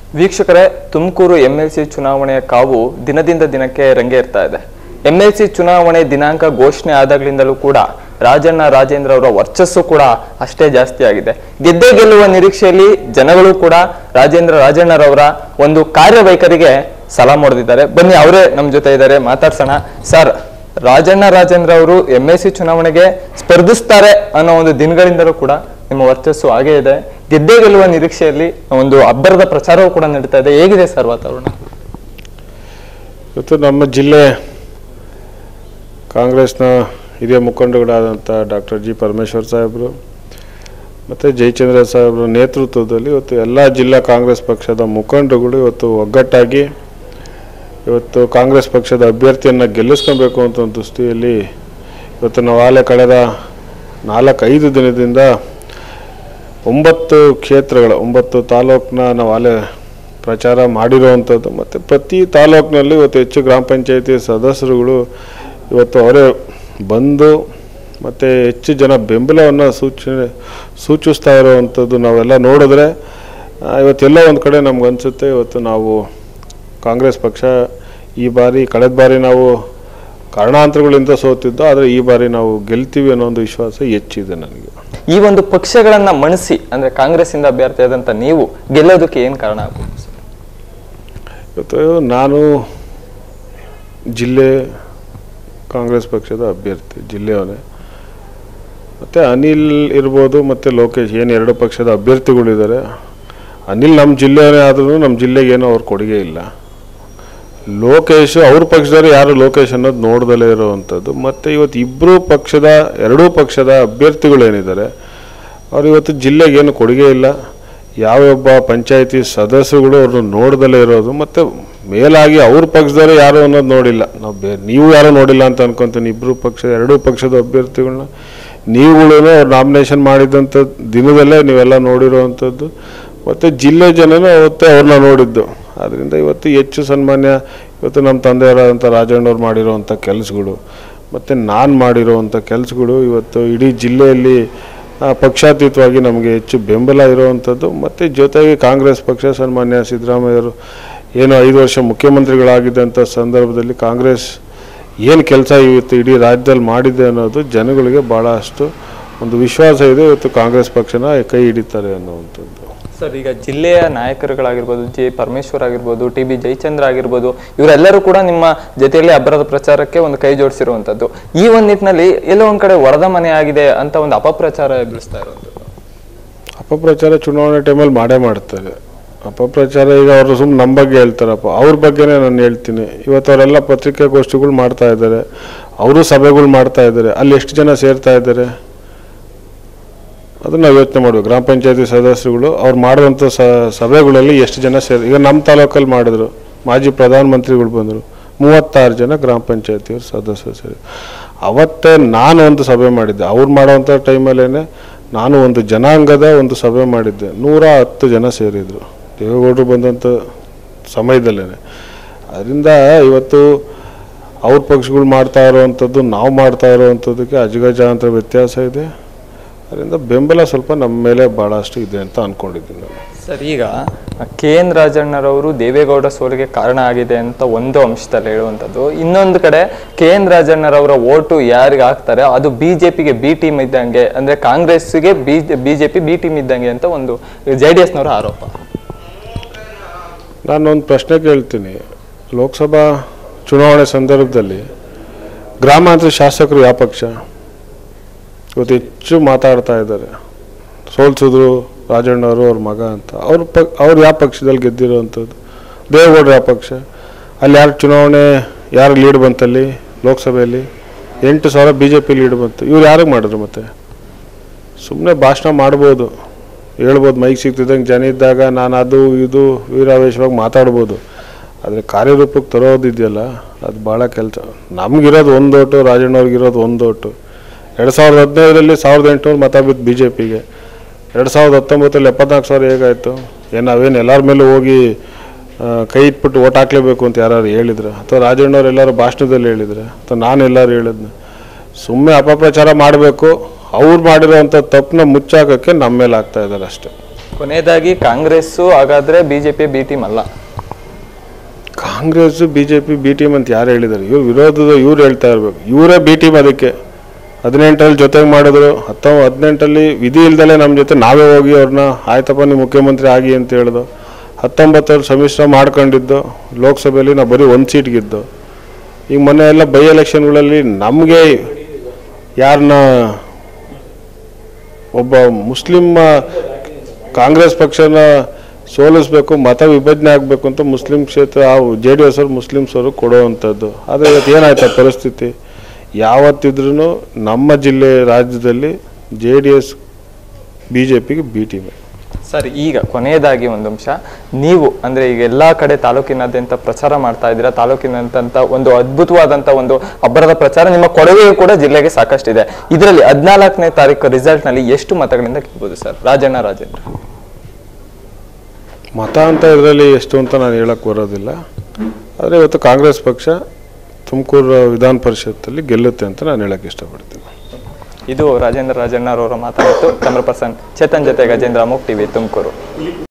ವೀಕ್ಷಕರೇ ತುಮಕೂರು ಎಂಎಲ್ಸಿ ಚುನಾವಣೆಯ ಕಾವು ದಿನದಿಂದ ದಿನಕ್ಕೆ ರಂಗೇರ್ತಾ ಇದೆ ಎಂಎಲ್ಸಿ ಚುನಾವಣೆ ದಿನಾಂಕ ಘೋಷಣೆ ಆದಾಗ್ಲಿಂದಲೂ ಕೂಡ ರಾಜಣ್ಣ ರಾಜೇಂದ್ರ ಅವರ ವರ್ಚಸ್ಸು ಕೂಡ ಅಷ್ಟೇ ಜಾಸ್ತಿ ಆಗಿದೆ ಗೆದ್ದೇ ಗೆಲ್ಲುವ ನಿರೀಕ್ಷೆಯಲ್ಲಿ ಜನಗಳು ಕೂಡ ರಾಜೇಂದ್ರ ರಾಜಣ್ಣರವರ ಒಂದು ಕಾರ್ಯವೈಖರಿಗೆ ಸಲಾಂ ಹೊಡೆದಿದ್ದಾರೆ ಬನ್ನಿ ಅವರೇ ನಮ್ಮ ಜೊತೆ ಇದ್ದಾರೆ ಮಾತಾಡ್ಸೋಣ ಸರ್ ರಾಜಣ್ಣ ರಾಜೇಂದ್ರ ಅವರು ಎಂ ಎಸ್ ಸಿ ಚುನಾವಣೆಗೆ ಸ್ಪರ್ಧಿಸ್ತಾರೆ ಅನ್ನೋ ಒಂದು ದಿನಗಳಿಂದಲೂ ಕೂಡ ನಿಮ್ಮ ವರ್ಚಸ್ಸು ಹಾಗೇ ಇದೆ ಗೆದ್ದೇ ಗೆಲ್ಲುವ ನಿರೀಕ್ಷೆಯಲ್ಲಿ ಒಂದು ಅಬ್ಬರದ ಪ್ರಚಾರವೂ ಕೂಡ ನಡೀತಾ ಇದೆ ಹೇಗಿದೆ ಸರ್ ವಾತಾವರಣ ಇವತ್ತು ನಮ್ಮ ಜಿಲ್ಲೆ ಕಾಂಗ್ರೆಸ್ನ ಹಿರಿಯ ಮುಖಂಡಗಳಾದಂಥ ಡಾಕ್ಟರ್ ಜಿ ಪರಮೇಶ್ವರ್ ಸಾಹೇಬರು ಮತ್ತು ಜಯಚಂದ್ರ ಸಾಹೇಬರ ನೇತೃತ್ವದಲ್ಲಿ ಇವತ್ತು ಎಲ್ಲ ಜಿಲ್ಲಾ ಕಾಂಗ್ರೆಸ್ ಪಕ್ಷದ ಮುಖಂಡರುಗಳು ಇವತ್ತು ಒಗ್ಗಟ್ಟಾಗಿ ಇವತ್ತು ಕಾಂಗ್ರೆಸ್ ಪಕ್ಷದ ಅಭ್ಯರ್ಥಿಯನ್ನು ಗೆಲ್ಲಿಸ್ಕೊಬೇಕು ಅಂತ ಒಂದು ದೃಷ್ಟಿಯಲ್ಲಿ ಇವತ್ತು ನಾವು ಆಲೆ ಕಳೆದ ನಾಲ್ಕೈದು ದಿನದಿಂದ ಒಂಬತ್ತು ಕ್ಷೇತ್ರಗಳ ಒಂಬತ್ತು ತಾಲೂಕನ್ನ ನಾವು ಆಲೆ ಪ್ರಚಾರ ಮಾಡಿರುವಂಥದ್ದು ಮತ್ತು ಪ್ರತಿ ತಾಲೂಕಿನಲ್ಲಿ ಇವತ್ತು ಹೆಚ್ಚು ಗ್ರಾಮ ಪಂಚಾಯತಿ ಸದಸ್ಯರುಗಳು ಇವತ್ತು ಅವರೇ ಬಂದು ಮತ್ತು ಹೆಚ್ಚು ಜನ ಬೆಂಬಲವನ್ನು ಸೂಚನೆ ಸೂಚಿಸ್ತಾ ಇರುವಂಥದ್ದು ನಾವೆಲ್ಲ ನೋಡಿದ್ರೆ ಆ, ಇವತ್ತೆಲ್ಲ ಒಂದು ಕಡೆ ನಮ್ಗೆ ಅನಿಸುತ್ತೆ ಇವತ್ತು ನಾವು ಕಾಂಗ್ರೆಸ್ ಪಕ್ಷ ಈ ಬಾರಿ ಕಳೆದ ಬಾರಿ ನಾವು ಕಾರಣಾಂತರಗಳಿಂದ ಸೋತಿದ್ದು ಆದರೆ ಈ ಬಾರಿ ನಾವು ಗೆಲ್ತೀವಿ ಅನ್ನೋ ಒಂದು ವಿಶ್ವಾಸ ಹೆಚ್ಚಿದೆ ನನಗೆ ಈ ಒಂದು ಪಕ್ಷಗಳನ್ನ ಮಣಿಸಿ ಅಂದ್ರೆ ಕಾಂಗ್ರೆಸ್ ಇಂದ ಅಭ್ಯರ್ಥಿ ಆದಂತ ನೀವು ಗೆಲ್ಲೋದಕ್ಕೆ ಏನ್ ಕಾರಣ ಆಗ್ಬೋದು ಸರ್? ಇವತ್ತು ನಾನು ಜಿಲ್ಲೆ ಕಾಂಗ್ರೆಸ್ ಪಕ್ಷದ ಅಭ್ಯರ್ಥಿ ಜಿಲ್ಲೆಯವನೇ ಮತ್ತು ಅನಿಲ್ ಇರ್ಬೋದು ಮತ್ತು ಲೋಕೇಶ್ ಏನು ಎರಡು ಪಕ್ಷದ ಅಭ್ಯರ್ಥಿಗಳಿದ್ದಾರೆ ಅನಿಲ್ ನಮ್ಮ ಜಿಲ್ಲೆಯವನೇ ಆದ್ರೂ ನಮ್ಮ ಜಿಲ್ಲೆಗೆ ಏನೂ ಅವ್ರ ಕೊಡುಗೆ ಇಲ್ಲ ಲೋಕೇಶ್ ಅವ್ರ ಪಕ್ಷದವ್ರು ಯಾರು ಲೋಕೇಶ್ ಅನ್ನೋದು ನೋಡ್ದಲೇ ಇರೋವಂಥದ್ದು ಮತ್ತು ಇವತ್ತು ಇಬ್ಬರು ಪಕ್ಷದ ಎರಡೂ ಪಕ್ಷದ ಅಭ್ಯರ್ಥಿಗಳೇನಿದ್ದಾರೆ ಅವ್ರು ಇವತ್ತು ಜಿಲ್ಲೆಗೆ ಏನು ಕೊಡುಗೆ ಇಲ್ಲ ಯಾವೊಬ್ಬ ಪಂಚಾಯತಿ ಸದಸ್ಯರುಗಳು ಅವ್ರನ್ನ ನೋಡ್ದಲೇ ಇರೋದು ಮತ್ತು ಮೇಲಾಗಿ ಅವ್ರ ಪಕ್ಷದವರು ಯಾರು ಅನ್ನೋದು ನೋಡಿಲ್ಲ ನಾವು ಬೇ ನೀವು ಯಾರು ನೋಡಿಲ್ಲ ಅಂತ ಅನ್ಕೊಂತೀನಿ ಇಬ್ಬರು ಪಕ್ಷದ ಎರಡೂ ಪಕ್ಷದ ಅಭ್ಯರ್ಥಿಗಳನ್ನ ನೀವುಗಳು ಅವ್ರು ನಾಮಿನೇಷನ್ ಮಾಡಿದಂಥ ದಿನದಲ್ಲೇ ನೀವೆಲ್ಲ ನೋಡಿರೋವಂಥದ್ದು ಮತ್ತು ಜಿಲ್ಲೆ ಜನನೂ ಅವತ್ತೇ ಅವ್ರನ್ನ ನೋಡಿದ್ದು ಆದ್ದರಿಂದ ಇವತ್ತು ಹೆಚ್ಚು ಸನ್ಮಾನ್ಯ ಇವತ್ತು ನಮ್ಮ ತಂದೆಯವರಾದಂಥ ರಾಜಣ್ಣವ್ರು ಮಾಡಿರೋವಂಥ ಕೆಲಸಗಳು ಮತ್ತು ನಾನು ಮಾಡಿರೋವಂಥ ಕೆಲಸಗಳು ಇವತ್ತು ಇಡೀ ಜಿಲ್ಲೆಯಲ್ಲಿ ಆ, ಪಕ್ಷಾತೀತವಾಗಿ ನಮಗೆ ಹೆಚ್ಚು ಬೆಂಬಲ ಇರುವಂಥದ್ದು ಮತ್ತು ಜೊತೆಗೆ ಕಾಂಗ್ರೆಸ್ ಪಕ್ಷ ಸನ್ಮಾನ್ಯ ಸಿದ್ದರಾಮಯ್ಯವರು ಏನು ಐದು ವರ್ಷ ಮುಖ್ಯಮಂತ್ರಿಗಳಾಗಿದ್ದಂಥ ಸಂದರ್ಭದಲ್ಲಿ ಕಾಂಗ್ರೆಸ್ ಏನು ಕೆಲಸ ಇವತ್ತು ಇಡೀ ರಾಜ್ಯದಲ್ಲಿ ಮಾಡಿದೆ ಅನ್ನೋದು ಜನಗಳಿಗೆ ಭಾಳಷ್ಟು ಒಂದು ವಿಶ್ವಾಸ ಇದೆ ಇವತ್ತು ಕಾಂಗ್ರೆಸ್ ಪಕ್ಷನ ಕೈ ಹಿಡಿತಾರೆ ಅನ್ನುವಂಥದ್ದು ಸರ್ ಈಗ ಜಿಲ್ಲೆಯ ನಾಯಕರುಗಳಾಗಿರ್ಬೋದು ಜೆ ಪರಮೇಶ್ವರ್ ಆಗಿರ್ಬೋದು ಟಿ ಬಿ ಜಯಚಂದ್ರ ಆಗಿರ್ಬೋದು ಇವರೆಲ್ಲರೂ ಕೂಡ ನಿಮ್ಮ ಜೊತೆಯಲ್ಲಿ ಅಬ್ಬರದ ಪ್ರಚಾರಕ್ಕೆ ಒಂದು ಕೈ ಜೋಡಿಸಿರುವಂತದ್ದು ಈ ಒಂದು ನಿಟ್ಟಿನಲ್ಲಿ ಎಲ್ಲೋ ಒಂದ್ ಕಡೆ ವರದ ಮನೆ ಆಗಿದೆ ಅಂತ ಒಂದು ಅಪಪ್ರಚಾರ ಎದುರಿಸ್ತಾ ಇರುವಂತದ್ದು ಅಪಪ್ರಚಾರ ಚುನಾವಣೆ ಟೈಮಲ್ಲಿ ಮಾಡೇ ಮಾಡ್ತಾರೆ ಅಪಪ್ರಚಾರ ಈಗ ಅವರು ಸುಮ್ಮನೆ ನಮ್ಮ ಬಗ್ಗೆ ಹೇಳ್ತಾರಪ್ಪ ಅವ್ರ ಬಗ್ಗೆನೇ ನಾನು ಹೇಳ್ತೀನಿ ಇವತ್ತು ಅವರೆಲ್ಲ ಪತ್ರಿಕಾಗೋಷ್ಠಿಗಳು ಮಾಡ್ತಾ ಇದ್ದಾರೆ ಅವರು ಸಭೆಗಳು ಮಾಡ್ತಾ ಇದ್ದಾರೆ ಅಲ್ಲಿ ಎಷ್ಟು ಜನ ಸೇರ್ತಾ ಇದ್ದಾರೆ ಅದನ್ನ ನಾವು ಯೋಚನೆ ಮಾಡಬೇಕು ಗ್ರಾಮ ಪಂಚಾಯತಿ ಸದಸ್ಯರುಗಳು ಅವ್ರು ಮಾಡುವಂಥ ಸ ಸಭೆಗಳಲ್ಲಿ ಎಷ್ಟು ಜನ ಸೇರಿ ಈಗ ನಮ್ಮ ತಾಲೂಕಲ್ಲಿ ಮಾಡಿದ್ರು ಮಾಜಿ ಪ್ರಧಾನಮಂತ್ರಿಗಳು ಬಂದರು ಮೂವತ್ತಾರು ಜನ ಗ್ರಾಮ ಪಂಚಾಯತಿಯವ್ರ ಸದಸ್ಯರು ಸೇರಿ ಅವತ್ತೇ ನಾನು ಒಂದು ಸಭೆ ಮಾಡಿದ್ದೆ ಅವ್ರು ಮಾಡೋವಂಥ ಟೈಮಲ್ಲೇ ನಾನು ಒಂದು ಜನಾಂಗದ ಒಂದು ಸಭೆ ಮಾಡಿದ್ದೆ ನೂರ ಹತ್ತು ಜನ ಸೇರಿದರು ದೇವೇಗೌಡರು ಬಂದಂಥ ಸಮಯದಲ್ಲೇ ಅದರಿಂದ ಇವತ್ತು ಅವ್ರ ಪಕ್ಷಗಳು ಮಾಡ್ತಾ ಇರೋವಂಥದ್ದು ನಾವು ಮಾಡ್ತಾ ಇರೋವಂಥದ್ದಕ್ಕೆ ಅಜಗಜಾಂತರ ವ್ಯತ್ಯಾಸ ಇದೆ ಅದರಿಂದ ಬೆಂಬಲ ಸ್ವಲ್ಪ ನಮ್ಮ ಮೇಲೆ ಭಾಳಷ್ಟು ಇದೆ ಅಂತ ಅಂದ್ಕೊಂಡಿದ್ದೀನಿ ನಾನು ಸರ್ ಈಗ ಕೆ ಎನ್ ರಾಜಣ್ಣರವರು ದೇವೇಗೌಡ ಸೋಲಿಗೆ ಕಾರಣ ಆಗಿದೆ ಅಂತ ಒಂದು ಅಂಶದಲ್ಲಿ ಹೇಳುವಂಥದ್ದು ಇನ್ನೊಂದು ಕಡೆ ಕೆ ಎನ್ ರಾಜಣ್ಣರವರ ಓಟು ಯಾರಿಗೆ ಹಾಕ್ತಾರೆ ಅದು ಬಿಜೆಪಿಗೆ ಬಿ ಟೀಮ್ ಇದ್ದಂಗೆ ಅಂದ್ರೆ ಕಾಂಗ್ರೆಸ್ಗೆ ಬಿ ಬಿಜೆಪಿ ಬಿ ಟೀಮ್ ಇದ್ದಂಗೆ ಅಂತ ಒಂದು ಜೆ ಡಿ ಎಸ್ನವರ ಆರೋಪ ನಾನೊಂದು ಪ್ರಶ್ನೆ ಕೇಳ್ತೀನಿ ಲೋಕಸಭಾ ಚುನಾವಣೆ ಸಂದರ್ಭದಲ್ಲಿ ಗ್ರಾಮಾಂತರ ಶಾಸಕರು ಯಾವ ಪಕ್ಷ ಇವತ್ತು ಹೆಚ್ಚು ಮಾತಾಡ್ತಾ ಇದ್ದಾರೆ ಸೋಲ್ಸಿದ್ರು ರಾಜಣ್ಣವರು ಅವ್ರ ಮಗ ಅಂತ ಅವ್ರ ಪ ಅವ್ರು ಯಾವ ಪಕ್ಷದಲ್ಲಿ ಗೆದ್ದಿರೋವಂಥದ್ದು ದೇವೇಗೌಡರು ಯಾವ ಪಕ್ಷ ಅಲ್ಲಿ ಯಾರು ಚುನಾವಣೆ ಯಾರು ಲೀಡ್ ಬಂತಲ್ಲಿ ಲೋಕಸಭೆಯಲ್ಲಿ ಎಂಟು ಸಾವಿರ ಬಿ ಜೆ ಪಿ ಲೀಡ್ ಬಂತು ಇವ್ರು ಯಾರಿಗೆ ಮಾಡಿದ್ರು ಮತ್ತೆ ಸುಮ್ಮನೆ ಭಾಷಣ ಮಾಡ್ಬೋದು ಹೇಳ್ಬೋದು ಮೈಕ್ ಸಿಗ್ತಿದ್ದಂಗೆ ಜನ ಇದ್ದಾಗ ನಾನು ಅದು ಇದು ವೀರಾವೇಶವಾಗಿ ಮಾತಾಡ್ಬೋದು ಆದರೆ ಕಾರ್ಯರೂಪಕ್ಕೆ ತರೋದಿದೆಯಲ್ಲ ಅದು ಭಾಳ ಕೆಲಸ ನಮಗಿರೋದು ಒಂದು ಓಟು ರಾಜಣ್ಣವ್ರಿಗಿರೋದು ಒಂದು ಓಟು ಎರಡು ಸಾವಿರದ ಹದಿನೈದರಲ್ಲಿ ಸಾವಿರದ ಎಂಟುನೂರು ಮತ ಬಿತ್ತು ಬಿ ಜೆ ಪಿಗೆ ಎರಡು ಸಾವಿರದ ಹತ್ತೊಂಬತ್ತರಲ್ಲಿ ಎಪ್ಪತ್ನಾಲ್ಕು ಸಾವಿರ ಹೇಗಾಯಿತು ಏನು ನಾವೇನು ಎಲ್ಲರ ಮೇಲೂ ಹೋಗಿ ಆ, ಕೈ ಇಟ್ಬಿಟ್ಟು ಓಟ್ ಹಾಕ್ಲೇಬೇಕು ಅಂತ ಯಾರು ಹೇಳಿದ್ರೆ ಅಥವಾ ರಾಜಣ್ಣವ್ರು ಎಲ್ಲರೂ ಭಾಷಣದಲ್ಲಿ ಹೇಳಿದ್ರೆ ಅಥವಾ ನಾನು ಎಲ್ಲರೂ ಹೇಳಿದ್ನ ಸುಮ್ಮನೆ ಅಪಪ್ರಚಾರ ಮಾಡಬೇಕು ಅವ್ರು ಮಾಡಿರೋವಂಥ ತಪ್ಪನ್ನ ಮುಚ್ಚಾಕಕ್ಕೆ ನಮ್ಮ ಮೇಲೆ ಆಗ್ತಾ ಇದ್ದಾರೆ ಅಷ್ಟೇ ಕೊನೆಯದಾಗಿ ಕಾಂಗ್ರೆಸ್ಸು ಹಾಗಾದ್ರೆ ಬಿಜೆಪಿ ಬಿ ಟೀಮ್ ಅಲ್ಲ Congress B J P B team ಅಂತ ಯಾರು ಹೇಳಿದ್ದಾರೆ ಇವ್ರು ವಿರೋಧದ ಇವ್ರು ಹೇಳ್ತಾ ಇರ್ಬೇಕು ಇವರೇ ಬಿ ಟೀಮ್ ಅದಕ್ಕೆ ಹದಿನೆಂಟರಲ್ಲಿ ಜೊತೆಗೆ ಮಾಡಿದ್ರು ಹತ್ತೊಂಬ ಹದಿನೆಂಟಲ್ಲಿ ವಿಧಿ ಇಲ್ದಲೆ ನಮ್ಮ ಜೊತೆ ನಾವೇ ಹೋಗಿ ಅವ್ರನ್ನ ಆಯ್ತಪ್ಪ ನೀವು ಮುಖ್ಯಮಂತ್ರಿ ಆಗಿ ಅಂತ ಹೇಳ್ದು ಹತ್ತೊಂಬತ್ತರಲ್ಲಿ ಸಮ್ಮಿಶ್ರ ಮಾಡ್ಕೊಂಡಿದ್ದು ಲೋಕಸಭೆಯಲ್ಲಿ ನಾವು ಬರೀ ಒಂದು ಸೀಟ್ ಗೆದ್ದು ಈಗ ಮೊನ್ನೆ ಎಲ್ಲ ಬೈ ಎಲೆಕ್ಷನ್ಗಳಲ್ಲಿ ನಮಗೆ ಯಾರನ್ನ ಒಬ್ಬ ಮುಸ್ಲಿಂ ಕಾಂಗ್ರೆಸ್ ಪಕ್ಷನ ಸೋಲಿಸ್ಬೇಕು ಮತ ವಿಭಜನೆ ಆಗಬೇಕು ಅಂತ ಮುಸ್ಲಿಂ ಕ್ಷೇತ್ರ ಜೆ ಡಿ ಎಸ್ ಅವರು ಮುಸ್ಲಿಮ್ಸ್ ಅವರು ಕೊಡುವಂಥದ್ದು ಆದರೆ ಇವತ್ತು ಏನಾಯ್ತು ಆ ಪರಿಸ್ಥಿತಿ ಯಾವತ್ತಿದ್ರೂ ನಮ್ಮ ಜಿಲ್ಲೆ ರಾಜ್ಯದಲ್ಲಿ J D S B J ಪಿಗೆ ಬಿ ಟೀಮ್ ಸರ್ ಈಗ ಕೊನೆಯದಾಗಿ ಒಂದು ಅಂಶ ನೀವು ಅಂದ್ರೆ ಈಗ ಎಲ್ಲಾ ಕಡೆ ತಾಲೂಕಿನಾದ್ಯಂತ ಪ್ರಚಾರ ಮಾಡ್ತಾ ಇದ್ದೀರಾ ತಾಲೂಕಿನಾದ್ಯಂತ ಒಂದು ಅದ್ಭುತವಾದಂತ ಒಂದು ಅಬ್ಬರದ ಪ್ರಚಾರ ನಿಮ್ಮ ಕೊಡುಗೆಯೂ ಕೂಡ ಜಿಲ್ಲೆಗೆ ಸಾಕಷ್ಟಿದೆ ಇದರಲ್ಲಿ ಹದಿನಾಲ್ಕನೇ ತಾರೀಕು ರಿಸಲ್ಟ್ ನಲ್ಲಿ ಎಷ್ಟು ಮತಗಳಿಂದ ಗೆಲ್ಬಹುದು ಸರ್ ರಾಜಣ್ಣ ರಾಜೇಂದ್ರ ಮತ ಅಂತ ಇದರಲ್ಲಿ ಎಷ್ಟು ಅಂತ ನಾನು ಹೇಳಕ್ಕೆ ಬರೋದಿಲ್ಲ ಆದರೆ ಇವತ್ತು ಕಾಂಗ್ರೆಸ್ ಪಕ್ಷ ತುಮಕೂರು ವಿಧಾನ ಪರಿಷತ್ತಲ್ಲಿ ಗೆಲ್ಲುತ್ತೆ ಅಂತ ನಾನು ಹೇಳಕ್ಕೆ ಇಷ್ಟಪಡ್ತೀನಿ ಇದು ರಾಜೇಂದ್ರ ರಾಜಣ್ಣರವರ ಮಾತಾಡಿತ್ತು ಕ್ಯಾಮ್ರಾ ಪರ್ಸನ್ ಚೇತನ್ ಜೊತೆ ಗಜೇಂದ್ರ ಅಮೋಕ್ ಟಿವಿ ತುಮಕೂರು